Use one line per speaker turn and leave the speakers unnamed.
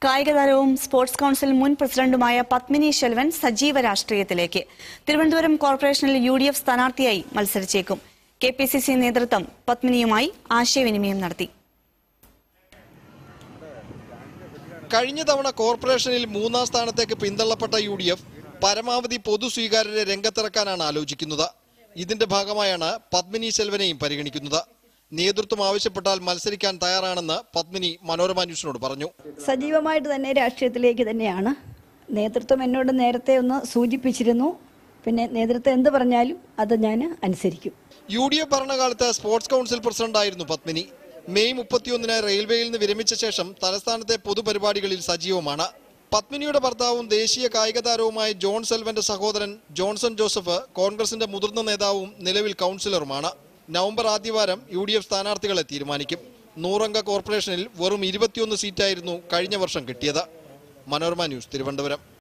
കായിക താരവും sports council മുൻ പ്രസിഡന്റുമായ പത്മിനി ശെൽവൻ സജീവ രാഷ്ട്രീയത്തിലേക്ക് തിരുവനന്തപുരം കോർപ്പറേഷനിൽ യു ഡി എഫ് സ്ഥാനാർത്ഥിയായി മത്സരിച്ചേക്കും കെ പി സി സി നേതൃത്വം പത്മിനിയുമായി ആശയവിനിമയം നടത്തി
കഴിഞ്ഞ തവണ കോർപ്പറേഷനിൽ മൂന്നാം സ്ഥാനത്തേക്ക് പിന്തള്ളപ്പെട്ട യു ഡി എഫ് പരമാവധി പൊതു സ്വീകാര്യരെ രംഗത്തിറക്കാനാണ് ആലോചിക്കുന്നത് ഇതിന്റെ ഭാഗമായാണ് പത്മിനി സെൽവനെയും പരിഗണിക്കുന്നത് നേതൃത്വം ആവശ്യപ്പെട്ടാൽ മത്സരിക്കാൻ തയ്യാറാണെന്ന് പത്മിനി മനോരമ ന്യൂസിനോട് പറഞ്ഞു
സജീവമായിട്ട് തന്നെ രാഷ്ട്രീയത്തിലേക്ക് തന്നെയാണ് നേതൃത്വം എന്നോട് നേരത്തെ ഒന്ന് സൂചിപ്പിച്ചിരുന്നു പിന്നെ നേതൃത്വം എന്ത് പറഞ്ഞാലും അത് ഞാൻ അനുസരിക്കും
യു ഡി എഫ് ഭരണകാലത്ത് സ്പോർട്സ് കൗൺസിൽ പ്രസിഡന്റായിരുന്നു പത്മിനി മെയ് മുപ്പത്തിയൊന്നിന് റെയിൽവേയിൽ നിന്ന് വിരമിച്ച ശേഷം തലസ്ഥാനത്തെ പൊതുപരിപാടികളിൽ സജീവമാണ് പത്മിനിയുടെ ഭർത്താവും ദേശീയ കായിക താരവുമായ ജോൺ സെൽവന്റെ സഹോദരൻ ജോൺസൺ ജോസഫ് കോൺഗ്രസിന്റെ മുതിർന്ന നേതാവും നിലവിൽ കൗൺസിലറുമാണ് നവംബർ ആദ്യവാരം യു ഡി എഫ് സ്ഥാനാർത്ഥികളെ തീരുമാനിക്കും നൂറംഗ കോർപ്പറേഷനിൽ വെറും ഇരുപത്തിയൊന്ന് സീറ്റായിരുന്നു കഴിഞ്ഞ വർഷം കിട്ടിയത് മനോരമ ന്യൂസ് തിരുവനന്തപുരം